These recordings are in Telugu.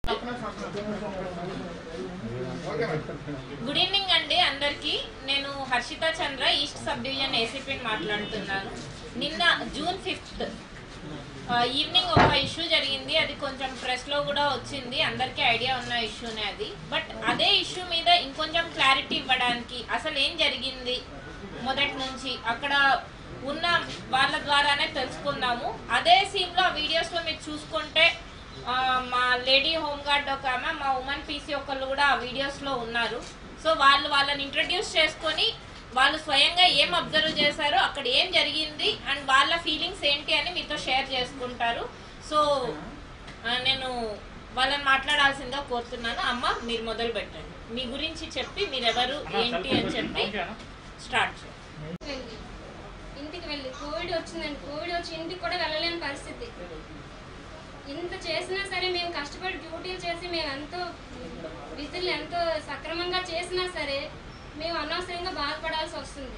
గుడ్ ఈవినింగ్ అండి అందరికి నేను Harshita Chandra east sub division ACP మాట్లాడుతున్నాను నిన్న జూన్ ఫిఫ్త్ ఈవినింగ్ ఒక ఇష్యూ జరిగింది అది కొంచెం ప్రెస్ లో కూడా వచ్చింది అందరికీ ఐడియా ఉన్న ఇష్యూనే అది బట్ అదే ఇష్యూ మీద ఇంకొంచెం క్లారిటీ ఇవ్వడానికి అసలు ఏం జరిగింది మొదటి నుంచి అక్కడ ఉన్న వాళ్ళ ద్వారానే తెలుసుకుందాము అదే సీన్ లో వీడియోస్ లో మీరు చూసుకుంటే ఆ, మా లేడీ హోమ్ గార్డ్ ఒక ఆమె మా ఉమెన్ పీసీ ఒకళ్ళు కూడా ఆ వీడియోస్ లో ఉన్నారు సో వాళ్ళు వాళ్ళని ఇంట్రడ్యూస్ చేసుకొని వాళ్ళు స్వయంగా ఏం అబ్జర్వ్ చేశారో అక్కడ ఏం జరిగింది అండ్ వాళ్ళ ఫీలింగ్స్ ఏంటి అని మీతో షేర్ చేసుకుంటారు సో ఆ, నేను వాళ్ళని మాట్లాడాల్సిందిగా కోరుతున్నాను అమ్మ మీరు మొదలు పెట్టండి మీ గురించి చెప్పి మీరెవరు ఏంటి అని చెప్పి స్టార్ట్ చేయండి వెళ్ళి ఇంటికి వెళ్ళి కోవిడ్ వచ్చిందండి కోవిడ్ వచ్చి ఇంటికి కూడా వెళ్ళలేని పరిస్థితి ఇంత చేసినా సరే మేము కష్టపడి డ్యూటీలు చేసి మేము ఎంతో విధులు ఎంతో సక్రమంగా చేసినా సరే మేము అనవసరంగా బాధపడాల్సి వస్తుంది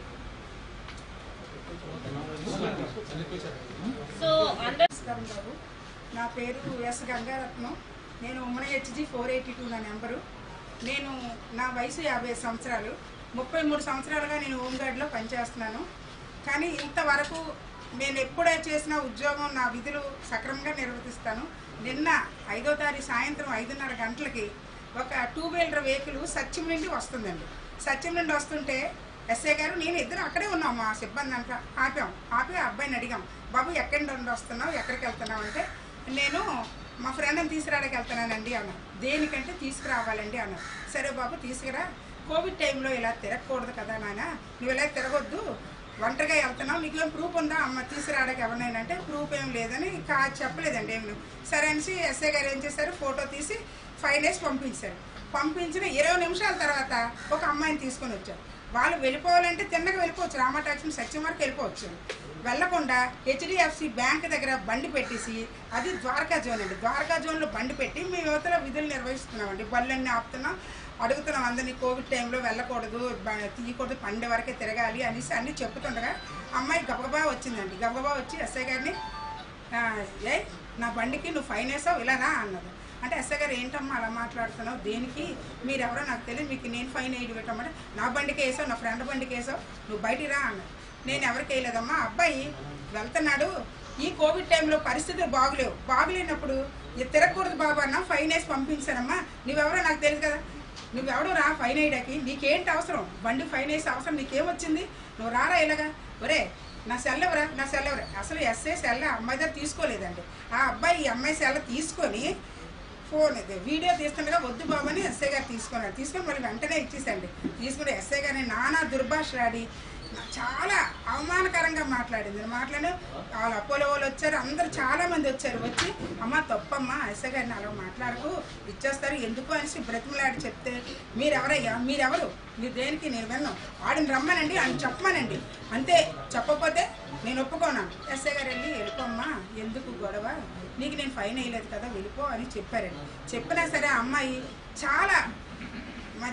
సో అందరు నమస్కారం బాబు నా పేరు ఎస్ గంగారత్నం నేను ఉమ్మడి హెచ్జి ఫోర్ ఎయిటీ టూ నా నెంబరు నేను నా వయసు యాభై సంవత్సరాలు ముప్పై మూడు సంవత్సరాలుగా నేను హోంగార్డ్లో పనిచేస్తున్నాను కానీ ఇంతవరకు నేను ఎప్పుడే చేసిన ఉద్యోగం నా విధులు సక్రమంగా నిర్వర్తిస్తాను నిన్న ఐదో తారీఖు సాయంత్రం ఐదున్నర గంటలకి ఒక టూ వీలర్ వెహికల్ సత్యం నుండి వస్తుందండి సత్యం నుండి వస్తుంటే ఎస్ఐ గారు నేను ఇద్దరు అక్కడే ఉన్నాం మా సిబ్బంది అంతా ఆపాం ఆపి ఆ అబ్బాయిని అడిగాం బాబు ఎక్కడి నుండి వస్తున్నావు ఎక్కడికి వెళ్తున్నావు అంటే నేను మా ఫ్రెండ్ని తీసుకురావడానికి వెళ్తున్నానండి అన్నారు దేనికంటే తీసుకురావాలండి అన్నారు సరే బాబు తీసుకురా కోవిడ్ టైంలో ఇలా తిరగకూడదు కదా నాన్న నువ్వు ఇలా తిరగొద్దు ఒంటరిగా వెళ్తున్నావు నీకు ఏం ప్రూఫ్ ఉందా అమ్మ తీసుకురావడానికి ఎవరినైనా అంటే ప్రూఫ్ ఏం లేదని కా చెప్పలేదండి ఏమి సరే అనేసి ఎస్ఐ గారు ఏం చేశారు ఫోటో తీసి ఫైవ్ డేస్ పంపించారు పంపించిన ఇరవై నిమిషాల తర్వాత ఒక అమ్మాయిని తీసుకొని వచ్చారు వాళ్ళు వెళ్ళిపోవాలంటే తిన్నగా వెళ్ళిపోవచ్చు రామా టాక్సీ సత్యం వరకు వెళ్ళిపోవచ్చు వెళ్లకుండా హెచ్డిఎఫ్సి బ్యాంక్ దగ్గర బండి పెట్టేసి అది ద్వారకా జోన్ అండి ద్వారకా జోన్లో బండి పెట్టి మేము యువతల విధులు నిర్వహిస్తున్నామండి బళ్ళన్నీ ఆపుతున్నాం అడుగుతున్నాం అందరినీ కోవిడ్ టైంలో వెళ్ళకూడదు బ- తీయకూడదు పండే వరకే తిరగాలి అనేసి అన్నీ చెప్పుతుండగా అమ్మాయి గబగబా వచ్చిందండి గబగబా వచ్చి ఎస్ఐ గారిని "ఆ, ఏ నా బండికి నువ్వు ఫైన్ వేసావు ఇలా రా అన్నది అంటే ఎస్ఐ గారు ఏంటమ్మా అలా మాట్లాడుతున్నావు దేనికి మీరెవరో నాకు తెలియదు మీకు నేను ఫైన్ వేయడం పెట్టమంటే నా బండికి వేసావు నా ఫ్రెండ్ బండికి వేసావు నువ్వు బయటికి రా అన్నది నేను ఎవరికి వేయలేదమ్మా అబ్బాయి వెళ్తున్నాడు ఈ కోవిడ్ టైంలో పరిస్థితులు బాగులేవు బాగులేనప్పుడు "ఇది తిరగకూడదు బాబా అన్న ఫైన్ వేసి పంపించానమ్మా నువ్వెవరో నాకు తెలియదు కదా నువ్వెవడో రా ఫైన్ వేయడానికి నీకేంటి అవసరం బండి ఫైన్ వేసే అవసరం నీకేమొచ్చింది నువ్వు రారా ఇలాగా ఒరే నా సెల్ ఎవరా నా సెల్ ఎవరా అసలు ఎస్ఐ సెల్ ఆ అమ్మాయి దగ్గర తీసుకోలేదండి ఆ అబ్బాయి ఈ అమ్మాయి సెల్ తీసుకొని ఫోన్ ఇది వీడియో తీస్తుండగా వద్దు బాబు అని ఎస్ఐ గారు తీసుకున్నారు తీసుకొని మళ్ళీ వెంటనే ఇచ్చేసండి తీసుకుని ఎస్ఐ గారిని నానా దుర్భాషలాడి చాలా అవమానకరంగా మాట్లాడింది మాట్లాడి వాళ్ళ అపోలో వాళ్ళు వచ్చారు అందరు చాలా మంది వచ్చారు వచ్చి అమ్మ తప్పమ్మా ఎస్ఐ గారిని అలా మాట్లాడకు ఇచ్చేస్తారు ఎందుకు అనేసి బ్రతిమలాడి చెప్తే మీరెవరయ్యా మీరెవరు మీరు దేనికి నేను విన్నాం వాడిని రమ్మనండి అని చెప్పమనండి అంతే చెప్పకపోతే నేను ఒప్పుకోనాను ఎస్ఐ గారు వెళ్ళి వెళ్ళిపోమ్మా ఎందుకు గొడవ నీకు నేను ఫైన్ వేయలేదు కదా వెళ్ళిపో అని చెప్పారండి చెప్పినా సరే ఆ అమ్మాయి చాలా మరి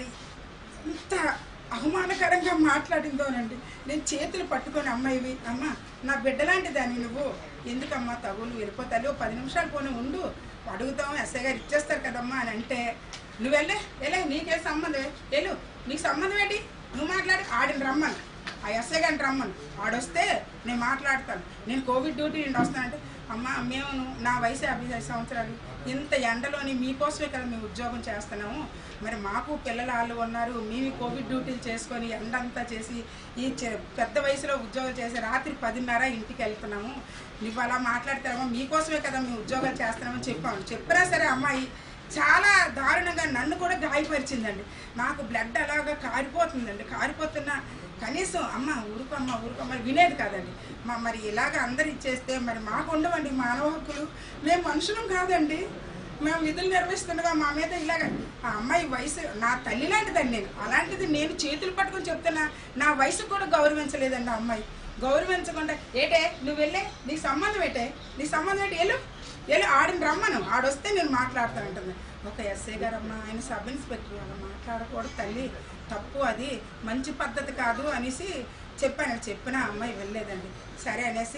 ఇంత అవమానకరంగా మాట్లాడిందోనండి నేను చేతులు పట్టుకొని అమ్మాయివి అమ్మ నా బిడ్డలాంటి దాన్ని నువ్వు ఎందుకమ్మా తగులు వెళ్ళిపోతావు పది నిమిషాలు పోనీ ఉండు అడుగుతాం ఎస్ఐ గారు ఇచ్చేస్తారు కదమ్మా అని అంటే నువ్వు వెళ్ళే వెళ్ళే నీకే సంబంధం వెళ్ళు నీకు సంబంధం ఏంటి నువ్వు మాట్లాడి ఆడిని రమ్మను ఆ ఎస్ఐ గారిని రమ్మను ఆడొస్తే నేను మాట్లాడతాను నేను కోవిడ్ డ్యూటీ నుండి వస్తానంటే అమ్మ మేము నా వయసు యాభై ఐదు సంవత్సరాలు ఇంత ఎండలోని మీకోసమే కదా మేము ఉద్యోగం చేస్తున్నాము మరి మాకు పిల్లలు వాళ్ళు ఉన్నారు మేము కోవిడ్ డ్యూటీలు చేసుకొని ఎండంతా చేసి ఈ చె- పెద్ద వయసులో ఉద్యోగం చేసి రాత్రి పదిన్నర ఇంటికి వెళ్తున్నాము నువ్వు అలా మాట్లాడతామో మీకోసమే కదా మేము ఉద్యోగాలు చేస్తున్నామని చెప్పాము చెప్పినా సరే అమ్మాయి చాలా దారుణంగా నన్ను కూడా గాయపరిచిందండి నాకు బ్లడ్ అలాగా కారిపోతుందండి కారిపోతున్న కనీసం అమ్మ ఊరుకోమ్మ ఊరుకోమ్మ వినేది కాదండి మా మరి ఇలాగ అందరు ఇచ్చేస్తే మరి మాకు ఉండవండి మానవ హక్కులు మేము మనుషులం కాదండి మేము విధులు నిర్వహిస్తుండగా మా మీద ఇలాగ ఆ అమ్మాయి వయసు నా తల్లి లాంటిదండి నేను అలాంటిది నేను చేతులు పట్టుకొని చెప్తున్నా నా వయసు కూడా గౌరవించలేదండి ఆ అమ్మాయి గౌరవించకుండా ఏటే నువ్వు వెళ్ళే నీ సంబంధం ఏంటే నీ సంబంధం ఏంటి వెళ్ళు వెళ్ళి ఆడిని రమ్మను ఆడొస్తే నేను మాట్లాడతానంటుంది ఒక ఎస్ఐ గారు అమ్మ ఆయన సబ్ ఇన్స్పెక్టర్ అలా మాట్లాడకూడదు తల్లి తప్పు అది మంచి పద్ధతి కాదు అనేసి చెప్పాను చెప్పిన అమ్మాయి వెళ్ళలేదండి సరే అనేసి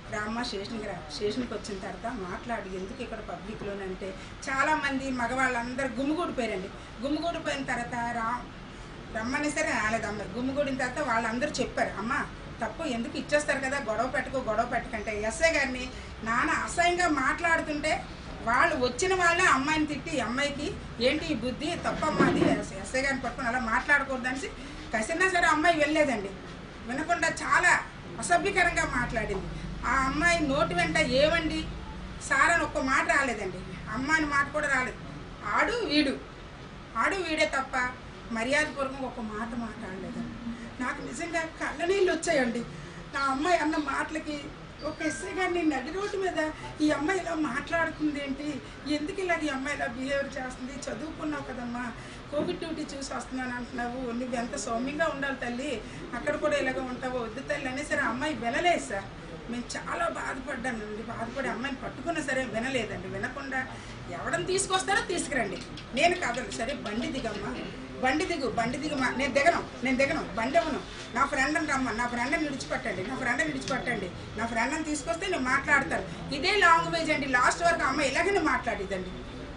రామ్మ స్టేషన్కి రా స్టేషన్కి వచ్చిన తర్వాత మాట్లాడు ఎందుకు ఇక్కడ పబ్లిక్లోనంటే చాలామంది మగవాళ్ళందరూ గుమ్మిగూడిపోయారండి గుమ్మిగూడిపోయిన తర్వాత రా రమ్మని సరే రాలేదు అమ్మాయి గుమ్మిగూడిన తర్వాత వాళ్ళందరూ చెప్పారు అమ్మ తప్పు ఎందుకు ఇచ్చేస్తారు కదా గొడవ పెట్టుకో గొడవ పెట్టుకంటే ఎస్ఐ గారిని నాన్న అసహ్యంగా మాట్లాడుతుంటే వాళ్ళు వచ్చిన వాళ్ళే అమ్మాయిని తిట్టి ఈ అమ్మాయికి ఏంటి ఈ బుద్ధి తప్పమ్మా అది ఎస్ఐ గారిని పట్టుకొని అలా మాట్లాడకూడదని కసినా సరే అమ్మాయి వెళ్ళలేదండి వినకుండా చాలా అసభ్యకరంగా మాట్లాడింది ఆ అమ్మాయి నోటి వెంట ఏమండి సార్ అని ఒక్క మాట రాలేదండి అమ్మాయిని మాట కూడా రాలేదు ఆడు వీడు ఆడు వీడే తప్ప మర్యాదపూర్వకంగా ఒక మాట మాట్లాడలేదండి నాకు నిజంగా కళ్ళ నీళ్ళు వచ్చాయండి నా అమ్మాయి అన్న మాటలకి ఒక ఎస్ఐ గారిని నడి రోడ్డు మీద ఈ అమ్మాయి ఇలా మాట్లాడుతుంది ఏంటి ఎందుకు ఇలాగ ఈ అమ్మాయి ఇలా బిహేవ్ చేస్తుంది చదువుకున్నావు కదమ్మా కోవిడ్ డ్యూటీ చూసి వస్తున్నాను అంటున్నావు నువ్వు ఎంత సౌమ్యంగా ఉండాలి తల్లి అక్కడ కూడా ఇలాగ ఉంటావు వద్దు తల్లి అనేసి ఆ అమ్మాయి వినలేదు సార్ మేము చాలా బాధపడ్డానండి బాధపడి అమ్మాయిని పట్టుకున్నా సరే వినలేదండి వినకుండా ఎవడని తీసుకొస్తారో తీసుకురండి నేను కాదండి సరే బండి దిగమ్మా బండి దిగు బండి దిగమ్మా నేను దిగను నేను దిగను బండి ఇవ్వను నా ఫ్రెండ్ని రమ్మ నా ఫ్రెండ్ని విడిచిపెట్టండి నా ఫ్రెండ్ని విడిచిపెట్టండి నా ఫ్రెండ్ని తీసుకొస్తే నేను మాట్లాడతాను ఇదే లాంగ్వేజ్ అండి లాస్ట్ వరకు అమ్మాయి ఇలాగనే మాట్లాడిద్దండి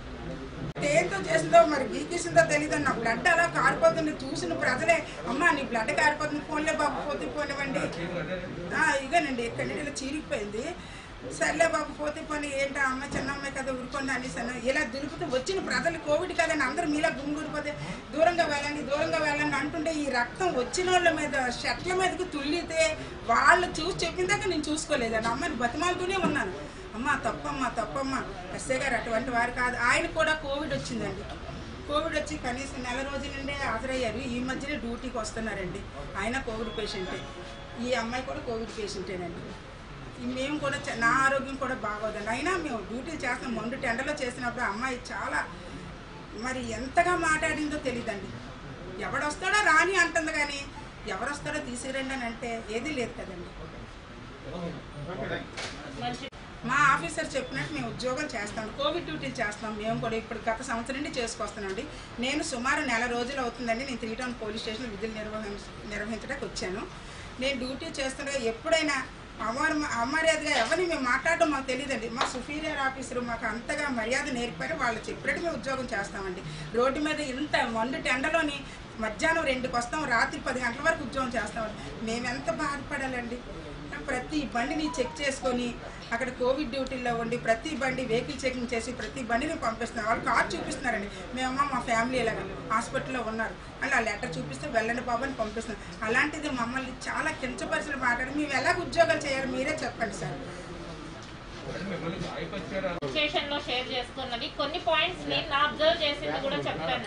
దేంతో చేసిందో మరి గీకేసిందో తెలియదు నా బ్లడ్ అలా కారిపోతుంది చూసిన ప్రజలే అమ్మ నీ బ్లడ్ కారిపోతుంది ఫోన్లే బాబు పోతే పోనివ్వండి ఆ, ఇదేనండి ఇక్కడ నుండి ఇలా చీరిగిపోయింది సర్లే బాబు పోతే పోనీ ఏంటో అమ్మ చిన్న అమ్మాయి కదా ఊరుకోండి అనేసాను ఇలా దులుపుతూ వచ్చిన ప్రజలు కోవిడ్ కదండి అందరూ మీలా గుమ్మిగూడిపోతే దూరంగా వెళ్ళండి దూరంగా వెళ్ళండి అంటుంటే ఈ రక్తం వచ్చిన వాళ్ళ మీద షర్ట్ల మీదకి తుల్లితే వాళ్ళు చూసి చెప్పిన దాకా నేను చూసుకోలేదండి అమ్మని బతిమాలుతూనే ఉన్నాను అమ్మ తప్పమ్మ తప్పమ్మ ఎస్ఐ గారు అటువంటి వారు కాదు ఆయన కూడా కోవిడ్ వచ్చిందండి కోవిడ్ వచ్చి కనీసం నెల రోజుల నుండే హాజరయ్యారు ఈ మధ్యనే డ్యూటీకి వస్తున్నారండి ఆయన కోవిడ్ పేషెంటే ఈ అమ్మాయి కూడా కోవిడ్ పేషెంటేనండి ఈ మేము కూడా చ- నా ఆరోగ్యం కూడా బాగోదండి అయినా మేము డ్యూటీ చేస్తాం మొండు టెండర్లో చేసినప్పుడు ఆ అమ్మాయి చాలా మరి ఎంతగా మాట్లాడిందో తెలియదండి ఎవడొస్తాడో రాని అంటుంది కానీ ఎవరొస్తాడో తీసుకురండి అని అంటే ఏదీ లేదు కదండి మంచి మా ఆఫీసర్ చెప్పినట్టు మేము ఉద్యోగం చేస్తాం కోవిడ్ డ్యూటీలు చేస్తాం మేము కూడా ఇప్పుడు గత సంవత్సరం నుండి చేసుకొస్తానండి నేను సుమారు నెల రోజులు అవుతుందండి నేను త్రీ టౌన్ పోలీస్ స్టేషన్ విధులు నిర్వహి నిర్వహించడానికి వచ్చాను నేను డ్యూటీ చేస్తుండగా ఎప్పుడైనా అమర్ అమర్యాదగా ఎవరిని మేము మాట్లాడడం మాకు తెలియదండి మా సుపీరియర్ ఆఫీసర్ మాకు అంతగా మర్యాద నేర్పారు వాళ్ళు చెప్పినట్టు మేము ఉద్యోగం చేస్తామండి రోడ్డు మీద ఇంత వండు టెండలోని మధ్యాహ్నం రెండుకి వస్తాం రాత్రి పది గంటల వరకు ఉద్యోగం చేస్తామండి మేము ఎంత బాధపడాలండి ప్రతి బండిని చెక్ చేసుకొని అక్కడ కోవిడ్ డ్యూటీలో ఉండి ప్రతి బండి వెహికల్ చెకింగ్ చేసి ప్రతి బండిని పంపిస్తున్నారు వాళ్ళు కార్ చూపిస్తున్నారండి మేమమ్మ మా ఫ్యామిలీ ఇలాగ హాస్పిటల్లో ఉన్నారు అని ఆ లెటర్ చూపిస్తే వెళ్ళండి బాబు అని పంపిస్తున్నారు అలాంటిది మమ్మల్ని చాలా కించపరిచిన మాట్లాడి మేము ఎలాగ ఉద్యోగాలు చేయాలి మీరే చెప్పండి సార్ స్టేషన్ లో షేర్ చేసుకున్నది కొన్ని పాయింట్స్ నేను నా అబ్జర్వ్ చేసింది కూడా చెప్తాను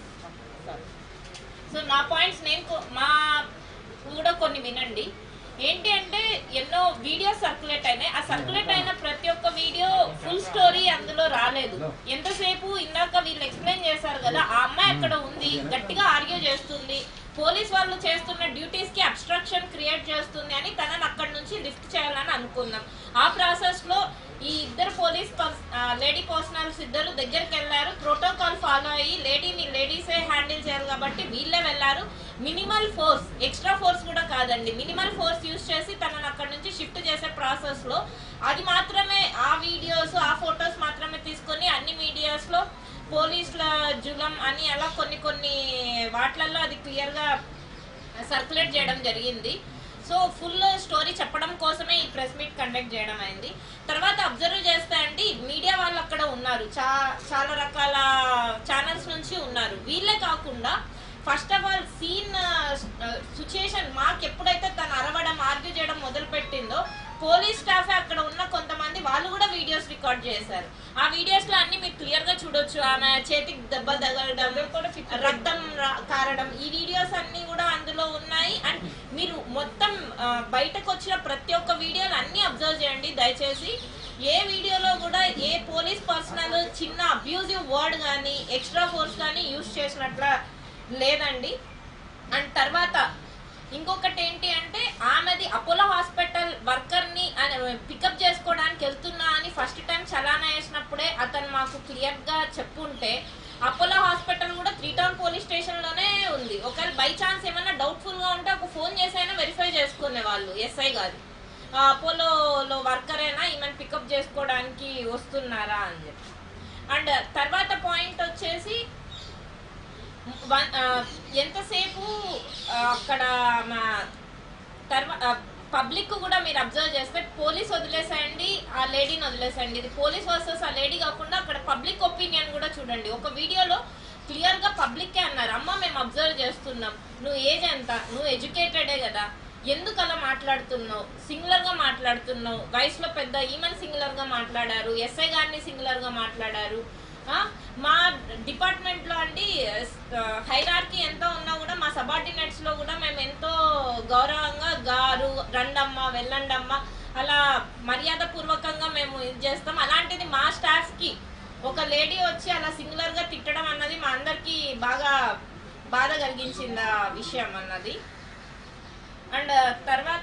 సో నా పాయింట్స్ నేను కొ- మా కూడా కొన్ని వినండి ఏంటి అంటే ఎన్నో వీడియోస్ సర్క్యులేట్ అయినాయి ఆ సర్క్యులేట్ అయిన ప్రతి ఒక్క వీడియో ఫుల్ స్టోరీ అందులో రాలేదు ఎంతసేపు ఇందాక వీళ్ళు ఎక్స్ప్లెయిన్ చేశారు కదా ఆ అమ్మాయి అక్కడ ఉంది గట్టిగా ఆర్గ్యూ చేస్తుంది పోలీస్ వాళ్ళు చేస్తున్న డ్యూటీస్ కి అబ్స్ట్రక్షన్ క్రియేట్ చేస్తుంది అని తనని అక్కడి నుంచి లిఫ్ట్ చేయాలని అనుకున్నాం ఆ ప్రాసెస్ లో ఈ ఇద్దరు పోలీస్ లేడీ పర్సనల్స్ ఇద్దరు దగ్గరికి వెళ్ళారు ప్రోటోకాల్ ఫాలో అయ్యి లేడీని లేడీసే హ్యాండిల్ చేయాలి కాబట్టి వీళ్ళే వెళ్ళారు మినిమల్ ఫోర్స్ ఎక్స్ట్రా ఫోర్స్ కూడా కాదండి మినిమల్ ఫోర్స్ యూస్ చేసి తనని అక్కడి నుంచి షిఫ్ట్ చేసే ప్రాసెస్ లో అది మాత్రమే ఆ వీడియోస్ ఆ ఫొటోస్ మాత్రమే తీసుకొని అన్ని మీడియాస్ లో పోలీసుల జులం అని అలా కొన్ని కొన్ని వాటిలలో అది క్లియర్ గా సర్క్యులేట్ చేయడం జరిగింది సో ఫుల్ స్టోరీ చెప్పడం కోసమే ఈ ప్రెస్ మీట్ కండక్ట్ చేయడం అయింది తర్వాత అబ్జర్వ్ చేస్తే అండి మీడియా వాళ్ళు అక్కడ ఉన్నారు చా చాలా రకాల ఛానల్స్ నుంచి ఉన్నారు వీళ్ళే కాకుండా first of all scene situation మాకు ఎప్పుడైతే తను అరవడం ఆర్గ్యూ చేయడం మొదలు పెట్టిందో పోలీస్ స్టాఫ్ అక్కడ ఉన్న కొంతమంది వాళ్ళు కూడా వీడియోస్ రికార్డ్ చేశారు ఆ వీడియోస్ లో అన్ని మీరు క్లియర్ గా చూడొచ్చు ఆమె చేతికి దెబ్బలు తగలడం రక్తం రా- కారడం ఈ వీడియోస్ అన్ని కూడా అందులో ఉన్నాయి అండ్ మీరు మొత్తం ఆ, బయటకు వచ్చిన ప్రతి ఒక్క వీడియోలు అన్ని అబ్జర్వ్ చేయండి దయచేసి ఏ వీడియోలో కూడా ఏ పోలీస్ పర్సనల్ చిన్న అబ్యూజివ్ వర్డ్ కానీ ఎక్స్ట్రా ఫోర్స్ కానీ యూస్ చేసినట్ల లేదండి అండ్ తర్వాత ఇంకొకటి ఏంటి అంటే ఆమెది అపోలో హాస్పిటల్ వర్కర్ ని పికప్ చేసుకోవడానికి వెళ్తున్నా అని ఫస్ట్ టైం చలానా వేసినప్పుడే అతను మాకు క్లియర్ గా చెప్పుంటే అపోలో హాస్పిటల్ కూడా త్రీ టౌన్ పోలీస్ స్టేషన్ లోనే ఉంది ఒకవేళ బై ఛాన్స్ ఏమైనా డౌట్ఫుల్ గా ఉంటే ఒక ఫోన్ చేసైనా వెరిఫై చేసుకునే వాళ్ళు ఎస్ఐ గారు ఆ, అపోలోలో వర్కరేనా ఈమెను పికప్ చేసుకోవడానికి వస్తున్నారా అని చెప్పి అండ్ తర్వాత పాయింట్ వచ్చేసి వన్- ఆ, ఎంతసేపు ఆ, అక్కడ మా తర్వాత పబ్లిక్ కూడా మీరు అబ్జర్వ్ చేస్తే పోలీస్ వదిలేసేయండి ఆ లేడీని వదిలేసేయండి ఇది పోలీస్ వర్సెస్ ఆ లేడీ కాకుండా అక్కడ పబ్లిక్ ఒపీనియన్ కూడా చూడండి ఒక వీడియోలో క్లియర్ గా పబ్లిక్కే అన్నారు అమ్మ మేము అబ్జర్వ్ చేస్తున్నాం నువ్వు ఏజ్ ఎంత నువ్వు ఎడ్యుకేటెడే కదా ఎందుకు అలా మాట్లాడుతున్నావు సింగులర్ గా మాట్లాడుతున్నావు వయసులో పెద్ద ఈమెన్ సింగులర్ గా మాట్లాడారు ఎస్ఐ గారిని సింగులర్ గా మాట్లాడారు ఆ, మా డిపార్ట్మెంట్ లో అండి హైరార్కీ ఎంత ఉన్నా కూడా మా సబార్డినేట్స్ లో కూడా మేము ఎంతో గౌరవంగా గారు రండమ్మ వెళ్ళండమ్మ అలా మర్యాద పూర్వకంగా మేము ఇది చేస్తాం అలాంటిది మా స్టాఫ్ కి ఒక లేడీ వచ్చి అలా సింగులర్ గా తిట్టడం అన్నది మా అందరికి బాగా బాధ కలిగించింది ఆ విషయం అన్నది అండ్ తర్వాత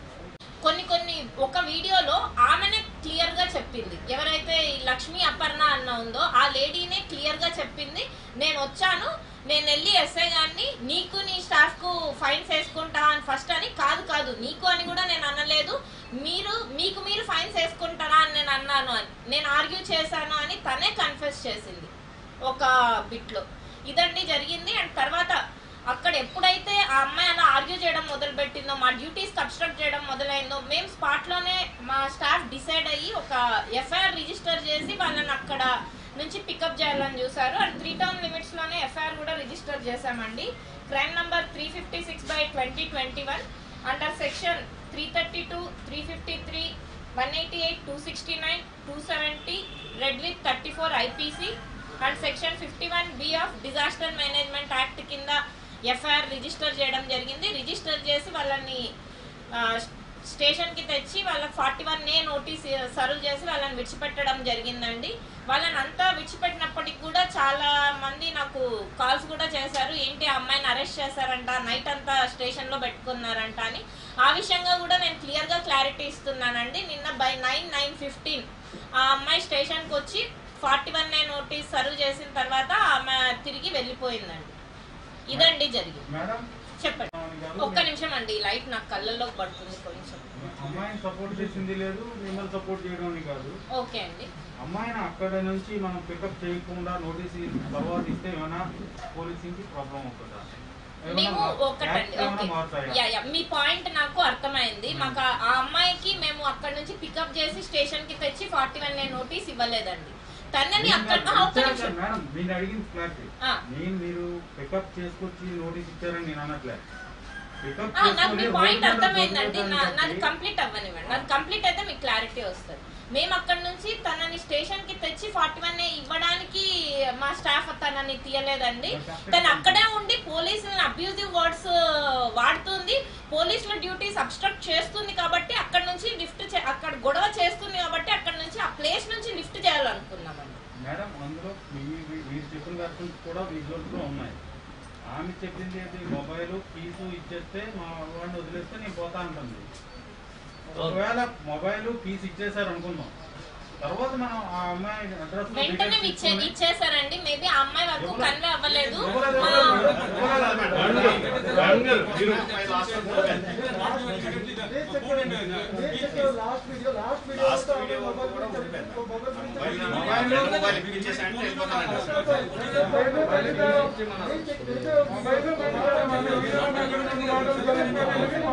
కొన్ని కొన్ని ఒక వీడియోలో ఆమెనే క్లియర్ గా చెప్పింది ఎవరైతే ఈ లక్ష్మీ అపర్ణ అన్న ఉందో ఆ లేడీనే క్లియర్ గా చెప్పింది నేను వచ్చాను నేను వెళ్ళి ఎస్ఐ గారిని నీకు నీ స్టాఫ్ కు ఫైన్స్ వేసుకుంటా అని ఫస్ట్ అని కాదు కాదు నీకు అని కూడా నేను అనలేదు మీరు మీకు మీరు ఫైన్స్ వేసుకుంటారా అని నేను అన్నాను అని నేను ఆర్గ్యూ చేశాను అని తనే కన్ఫెస్ చేసింది ఒక బిట్లో ఇదండి జరిగింది అండ్ తర్వాత అక్కడ ఎప్పుడైతే ఆ అమ్మాయి అలా ఆర్గ్యూ చేయడం మొదలు పెట్టిందో మా డ్యూటీస్ కన్స్ట్రక్ట్ చేయడం మొదలైందో మేము స్పాట్ లోనే మా స్టాఫ్ డిసైడ్ అయ్యి ఒక ఎఫ్ఐఆర్ రిజిస్టర్ చేసి వాళ్ళని అక్కడ నుంచి పికప్ చేయాలని చూసారు అండ్ త్రీ టౌన్ లిమిట్స్ లోనే ఎఫ్ఐఆర్ కూడా రిజిస్టర్ చేశామండి crime number three fifty six by twenty twenty one under section three thirty two three fifty three one eighty eight two sixty nine two seventy read with thirty four IPC and section fifty one B of disaster management act కింద ఎఫ్ఐఆర్ రిజిస్టర్ చేయడం జరిగింది రిజిస్టర్ చేసి వాళ్ళని ఆ, స్టేషన్ కి తెచ్చి వాళ్ళకి forty one A notice serve చేసి వాళ్ళని విడిచిపెట్టడం జరిగిందండి వాళ్ళని అంతా విడిచిపెట్టినప్పటికి కూడా చాలా మంది నాకు కాల్స్ కూడా చేశారు ఏంటి ఆ అమ్మాయిని అరెస్ట్ చేశారంట నైట్ అంతా స్టేషన్ లో పెట్టుకున్నారంట అని ఆ విషయంగా కూడా నేను క్లియర్ గా క్లారిటీ ఇస్తున్నానండి నిన్న బై నైన్ నైన్ ఫిఫ్టీన్ ఆ అమ్మాయి స్టేషన్ కి వచ్చి forty one A notice serve చేసిన తర్వాత ఆమె తిరిగి వెళ్ళిపోయిందండి ఇదండి జరిగింది మేడం చెప్పండి గారు, ఒక్క నిమిషం అండి ఈ లైట్ నాకు కళ్ళల్లోకి పడుతుంది కొంచెం అమ్మాయిని సపోర్ట్ చేసింది లేదు మిమ్మల్ని సపోర్ట్ చేయడం అని కాదు ఓకే అండి అమ్మాయిని అక్కడ నుంచి మనం పికప్ చేయకుండా నోటీస్ తర్వాత ఇస్తే ఏమైనా పోలీసింగ్ ప్రాబ్లం అవుతుందా మేము ఏమైనా ఒకటండి యాక్ట్ ఏమైనా ఓకే మారుతాయా? యా యా మీ పాయింట్ నాకు అర్థమైంది మాకు ఆ- ఆ అమ్మాయికి మేము అక్కడ నుంచి పికప్ చేసి స్టేషన్ కి తెచ్చి ఫార్టీ వన్ నోటీస్ ఇవ్వలేదండి తనని నేను అక్కడ నాకు ఆ, ఒక్క ఇచ్చాను నిమిషం సార్ మేడం నేను అడిగింది క్లారిటీ ఆ. నేను మీరు పికప్ చేసుకొచ్చి నోటీస్ ఇచ్చారని నేను అనట్లే పికప్ ఆ, నాకు మీ చేసుకొని పాయింట్ రోడ్డు మీద అర్థమైందండి నా- వదిలేదని నాది చెప్పి కంప్లీట్ అవ్వనివ్వండి నాది కంప్లీట్ అయితే మీకు క్లారిటీ వస్తుంది మేము అక్కడ నుంచి తనని స్టేషన్ కి తెచ్చి ఫార్టీ వన్ ఇవ్వడానికి మా స్టాఫ్ తనని తీయలేదండి తను అక్కడే ఉండి పోలీసులను అబ్యూజివ్ వర్డ్స్ వాడుతుంది పోలీసుల డ్యూటీస్ అబ్స్ట్రక్ట్ చేస్తుంది కాబట్టి అక్కడ నుంచి లిఫ్ట్ అక్కడ గొడవ చేస్తుంది కాబట్టి అక్కడ నుంచి ఆ ప్లేస్ నుంచి లిఫ్ట్ చేయాలనుకున్నామండి మేడం అందులో మీ- మీ- మీరు చెప్పిన వెర్షన్స్ కూడా విజువల్స్ లో ఉన్నాయి ఆమె చెప్పింది ఏంటి మొబైల్ ఫీజు ఇచ్చేస్తే మా వాడిని వదిలేస్తే నేను పోతా అంటుంది ఒకవేళ మొబైల్ ఫీజు ఇచ్చేసారు అనుకుందాం తర్వాత మనం ఆ అమ్మాయి అడ్రస్ వెంటనే ఇచ్చే ఇచ్చేసారండి మేబీ ఆ అమ్మాయి వరకు కన్వే అవ్వలేదు ఇవ్వలేదు, ఆ, ఇవ్వలేదు, ఇవ్వలేదు. మొబైల్